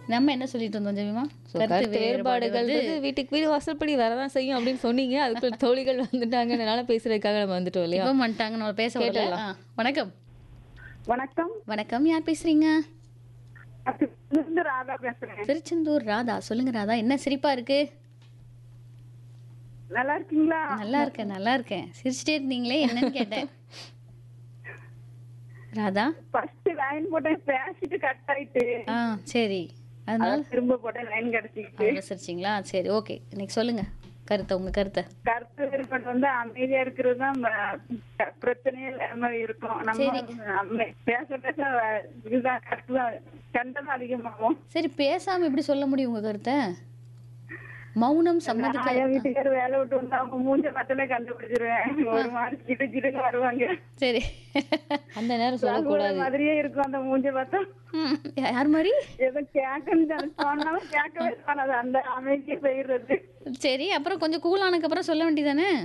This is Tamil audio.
நம்ம என்ன சொல்லிட்டு இருந்தோம் ஜெமிமா So, கருத்து வேறுபாடுகள் வந்து வீட்டுக்கு வீடு வாசல்படி வரதான் செய்யும் அப்படின்னு சொன்னீங்க அதுக்குள்ள தோழிகள் வந்துட்டாங்கனால பேசுறதுக்காக நம்ம வந்துட்டோம் இல்லையா இப்போ வந்துட்டாங்க நம்ம பேச விடல. ஆ, வணக்கம் வணக்கம் வணக்கம் யார் பேசுறீங்க இருந்து ராதா பேசுறேன் திருச்செந்தூர் ராதா சொல்லுங்க ராதா என்ன சிரிப்பா இருக்கு நல்லா இருக்கீங்களா நல்லா இருக்கேன் நல்லா இருக்கேன் சிரிச்சிட்டே இருந்தீங்களே என்னன்னு கேட்டேன் ராதா ஃபர்ஸ்ட் லைன் போட்டேன் பேசிட்டு கட் ஆயிட்டு ஆ சரி அதனால அதான் திரும்ப போட்டேன் லைன் கிடைச்சிக்கிட்டு அவசரிச்சிங்களா சரி ஓகே இன்னைக்கு சொல்லுங்க கருத்தை உங்க கருத்தை கருத்து வேறுபாடு வந்து அமைதியா இருக்கிறது தான் ம- பிரச்சனையே இல்லாம இருக்கும் நம்ம அமை- பேச பேச இதுதான் கருத்து தான் சண்டை அதிகமாகும் சரி பேசாம எப்படி சொல்ல முடியும் உங்க கருத்தை மௌனம் சம்மதிக்க என் வீட்டுக்காரர் வேலை விட்டு வந்து அவங்க மூஞ்ச பார்த்தாலே கண்டுபிடிச்சிருவேன் ஒரு மாதிரி கிட்டு கிட்டுன்னு வருவாங்க சரி அந்த நேரம் கூட சொல்லக்கூடாது மாதிரியே இருக்கும் அந்த மூஞ்ச பார்த்தா ம், யார் மாதிரி ஏதோ கேட்கணும் சொன்னாலும் கேட்கவே சொன்னாது அந்த அமைதியை போயிடுறது சரி அப்புறம் கொஞ்சம் கூல் ஆனதுக்கு அப்புறம் சொல்ல வேண்டியதானே